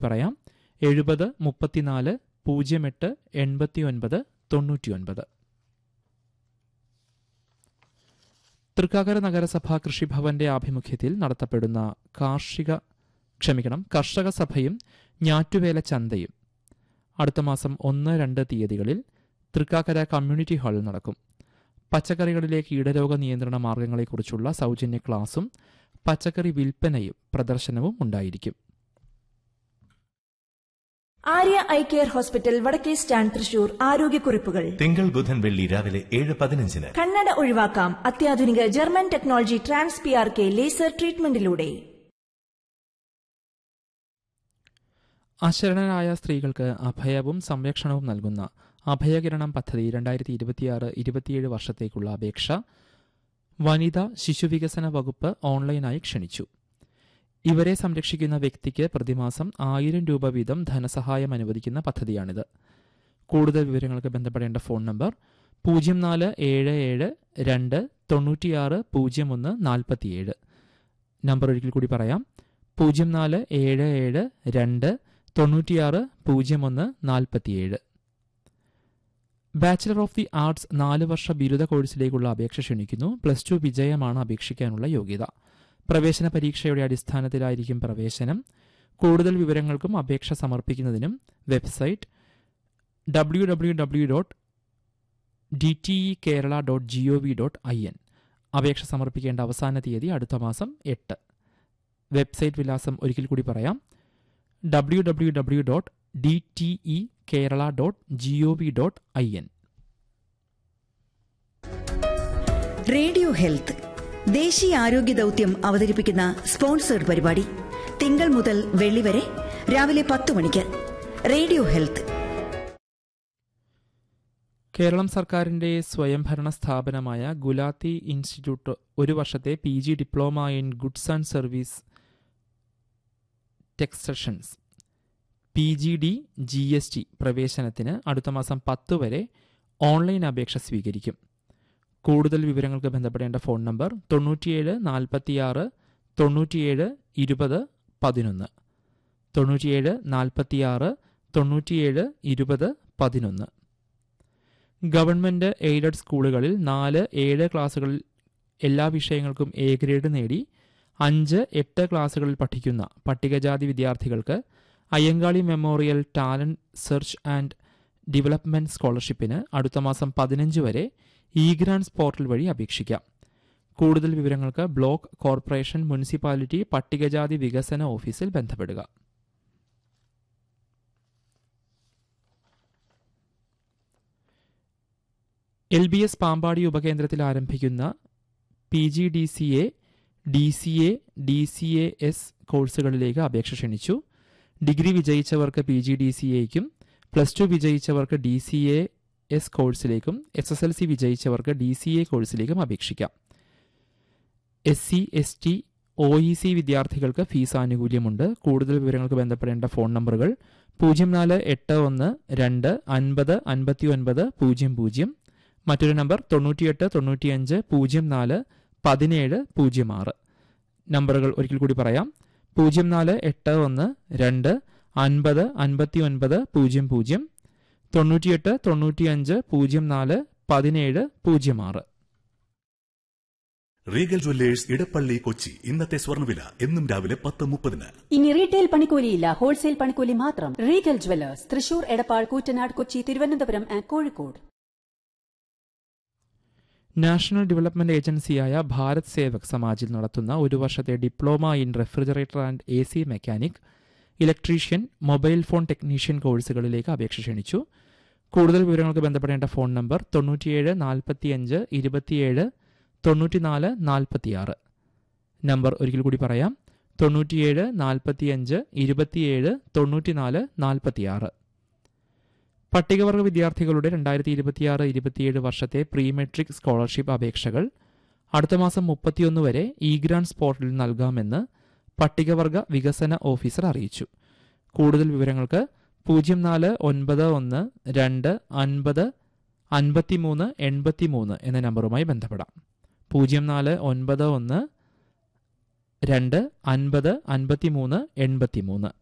പറയാം എഴുപത് മുപ്പത്തിനാല് പൂജ്യം എട്ട് എൺപത്തി ഒൻപത് തൊണ്ണൂറ്റിയൊൻപത് തൃക്കാക്കര നഗരസഭ കൃഷിഭവന്റെ ആഭിമുഖ്യത്തിൽ നടത്തപ്പെടുന്ന കാർഷിക ക്ഷമിക്കണം കർഷക സഭയും ഞാറ്റുവേല ചന്തയും അടുത്ത മാസം ഒന്ന് രണ്ട് തീയതികളിൽ തൃക്കാക്കര കമ്മ്യൂണിറ്റി ഹാളിൽ നടക്കും പച്ചക്കറികളിലെ കീടരോഗ നിയന്ത്രണ മാർഗങ്ങളെക്കുറിച്ചുള്ള സൗജന്യ ക്ലാസും പച്ചക്കറി വിൽപ്പനയും പ്രദർശനവും ഉണ്ടായിരിക്കും ആര്യ ഐ കെയർ ഹോസ്പിറ്റൽ വടക്കേ സ്റ്റാൻഡ് തൃശൂർ ആരോഗ്യക്കുറിപ്പുകൾ തിങ്കൾ ബുധൻ വെള്ളി രാവിലെ ഏഴ് പതിനഞ്ചിന് കണ്ണട ഒഴിവാക്കാം അത്യാധുനിക German technology trans P R K laser ട്രീറ്റ്മെന്റിലൂടെ അശരണരായ സ്ത്രീകൾക്ക് അഭയവും സംരക്ഷണവും നൽകുന്ന അഭയകിരണം പദ്ധതി രണ്ടായിരത്തി ഇരുപത്തിയാറ് ഇരുപത്തിയേഴ് വർഷത്തേക്കുള്ള അപേക്ഷ വനിതാ ശിശുവികസന വകുപ്പ് ഓൺലൈനായി ക്ഷണിച്ചു ഇവരെ സംരക്ഷിക്കുന്ന വ്യക്തിക്ക് പ്രതിമാസം ആയിരം രൂപ വീതം ധനസഹായം അനുവദിക്കുന്ന പദ്ധതിയാണിത് കൂടുതൽ വിവരങ്ങൾക്ക് ബന്ധപ്പെടേണ്ട ഫോൺ നമ്പർ പൂജ്യം നാല് ഏഴ് ഏഴ് രണ്ട് തൊണ്ണൂറ്റിയാറ് പൂജ്യം ഒന്ന് നാൽപ്പത്തിയേഴ് നമ്പർ ഒരിക്കൽ കൂടി പറയാം പൂജ്യം നാല് ഏഴ് ഏഴ് രണ്ട് തൊണ്ണൂറ്റിയാറ് പൂജ്യം ഒന്ന് നാൽപ്പത്തിയേഴ് ബാച്ചിലർ ഓഫ് ദി ആർട്സ് നാല് വർഷ ബിരുദ കോഴ്സിലേക്കുള്ള അപേക്ഷ ക്ഷണിക്കുന്നു പ്ലസ് ടു വിജയമാണ് അപേക്ഷിക്കാനുള്ള യോഗ്യത പ്രവേശന പരീക്ഷയുടെ അടിസ്ഥാനത്തിലായിരിക്കും പ്രവേശനം കൂടുതൽ വിവരങ്ങൾക്കും അപേക്ഷ സമർപ്പിക്കുന്നതിനും website W W W dot D T E Kerala dot G O V dot I N അപേക്ഷ സമർപ്പിക്കേണ്ട അവസാന തീയതി അടുത്ത മാസം എട്ട് വെബ്സൈറ്റ് വിലാസം ഒരിക്കൽ കൂടി പറയാം W W W dot D T E Kerala dot G O V dot I N radio health ദേശീയ ആരോഗ്യ ദൗത്യം അവതരിപ്പിക്കുന്ന സ്പോൺസേഡ് പരിപാടി തിങ്കൾ മുതൽ വെള്ളി വരെ രാവിലെ പത്ത് മണിക്ക് റേഡിയോ ഹെൽത്ത് കേരളം സർക്കാരിന്റെ സ്വയംഭരണ സ്ഥാപനമായ ഗുലാത്തി ഇൻസ്റ്റിറ്റ്യൂട്ട് ഒരു വർഷത്തെ P G diploma in goods and service taxations P G D G S T പ്രവേശനത്തിന് അടുത്ത മാസം പത്ത് വരെ ഓൺലൈൻ അപേക്ഷ സ്വീകരിക്കും കൂടുതൽ വിവരങ്ങൾക്ക് ബന്ധപ്പെടേണ്ട ഫോൺ നമ്പർ തൊണ്ണൂറ്റിയേഴ് നാൽപ്പത്തിയാറ് തൊണ്ണൂറ്റിയേഴ് ഇരുപത് പതിനൊന്ന് തൊണ്ണൂറ്റിയേഴ് നാൽപ്പത്തിയാറ് തൊണ്ണൂറ്റിയേഴ് ഇരുപത് പതിനൊന്ന് ഗവൺമെന്റ് എയ്ഡഡ് സ്കൂളുകളിൽ നാല് ഏഴ് ക്ലാസുകളിൽ എല്ലാ വിഷയങ്ങൾക്കും എ ഗ്രേഡ് നേടി അഞ്ച് എട്ട് ക്ലാസുകളിൽ പഠിക്കുന്ന പട്ടികജാതി വിദ്യാർത്ഥികൾക്ക് Ayyankali memorial talent search and development സ്കോളർഷിപ്പിന് അടുത്ത മാസം പതിനഞ്ച് വരെ ഇ ഗ്രാൻസ് പോർട്ടൽ വഴി അപേക്ഷിക്കാം കൂടുതൽ വിവരങ്ങൾക്ക് ബ്ലോക്ക് കോർപ്പറേഷൻ മുനിസിപ്പാലിറ്റി പട്ടികജാതി വികസന ഓഫീസിൽ ബന്ധപ്പെടുക എൽ ബി എസ് പാമ്പാടി ഉപകേന്ദ്രത്തിൽ ആരംഭിക്കുന്ന P G D C A D C A D C A S കോഴ്സുകളിലേക്ക് അപേക്ഷ ക്ഷണിച്ചു ഡിഗ്രി വിജയിച്ചവർക്ക് പി ജി ഡി സി എക്കും പ്ലസ് ടു വിജയിച്ചവർക്ക് ഡി സി എ എസ് കോഴ്സിലേക്കും എസ് എസ് എൽ സി വിജയിച്ചവർക്ക് ഡി സി എ കോഴ്സിലേക്കും അപേക്ഷിക്കാം S C S T O E C വിദ്യാർത്ഥികൾക്ക് ഫീസ് ആനുകൂല്യമുണ്ട് കൂടുതൽ വിവരങ്ങൾക്ക് ബന്ധപ്പെടേണ്ട ഫോൺ നമ്പറുകൾ പൂജ്യം നാല് എട്ട് ഒന്ന് രണ്ട് അൻപത് അൻപത്തി ഒൻപത് പൂജ്യം പൂജ്യം മറ്റൊരു നമ്പർ തൊണ്ണൂറ്റിയെട്ട് തൊണ്ണൂറ്റിയഞ്ച് പൂജ്യം നാല് പതിനേഴ് പൂജ്യം ആറ് നമ്പറുകൾ ഒരിക്കൽ കൂടി പറയാം പൂജ്യം നാല് എട്ട് ഒന്ന് രണ്ട് അൻപത് അൻപത്തി ഒൻപത് പൂജ്യം പൂജ്യം തൊണ്ണൂറ്റിയെട്ട് തൊണ്ണൂറ്റിയഞ്ച് പൂജ്യം നാല് പതിനേഴ് പൂജ്യം ആറ് റീഗൽ ജ്വല്ലേഴ്സ് ഇടപ്പള്ളി കൊച്ചി ഇന്നത്തെ സ്വർണ്ണവില എന്നും രാവിലെ പത്ത് മുപ്പതിന് ഇനി റീറ്റെയിൽ പണിക്കൂലിയില്ല ഹോൾസെയിൽ പണിക്കൂലി മാത്രം Regal jewellers Thrissur Edappal Koottanad Kochi Thiruvananthapuram and Kozhikode national development ഏജൻസിയായ ഭാരത് സേവക് സമാജിൽ നടത്തുന്ന ഒരു വർഷത്തെ diploma in refrigerator and A C mechanic electrician mobile phone technician കോഴ്സുകളിലേക്ക് അപേക്ഷ ക്ഷണിച്ചു കൂടുതൽ വിവരങ്ങൾക്ക് ബന്ധപ്പെടേണ്ട ഫോൺ നമ്പർ തൊണ്ണൂറ്റിയേഴ് നാൽപ്പത്തിയഞ്ച് ഇരുപത്തിയേഴ് തൊണ്ണൂറ്റിനാല് നാൽപ്പത്തിയാറ് നമ്പർ ഒരിക്കൽ കൂടി പറയാം തൊണ്ണൂറ്റിയേഴ് നാൽപ്പത്തിയഞ്ച് ഇരുപത്തിയേഴ് തൊണ്ണൂറ്റിനാല് നാൽപ്പത്തിയാറ് പട്ടികവർഗ വിദ്യാർത്ഥികളുടെ രണ്ടായിരത്തി ഇരുപത്തിയാറ് ഇരുപത്തിയേഴ് വർഷത്തെ പ്രീ മെട്രിക് സ്കോളർഷിപ്പ് അപേക്ഷകൾ അടുത്ത മാസം മുപ്പത്തിയൊന്ന് വരെ ഇ ഗ്രാൻസ് പോർട്ടലിൽ നൽകാമെന്ന് പട്ടികവർഗ വികസന ഓഫീസർ അറിയിച്ചു കൂടുതൽ വിവരങ്ങൾക്ക് പൂജ്യം നാല് ഒൻപത് ഒന്ന് രണ്ട് അൻപത് അൻപത്തിമൂന്ന് എൺപത്തിമൂന്ന് എന്ന നമ്പറുമായി ബന്ധപ്പെടാം പൂജ്യം നാല് ഒൻപത് ഒന്ന് രണ്ട് അൻപത് അൻപത്തിമൂന്ന് എൺപത്തിമൂന്ന്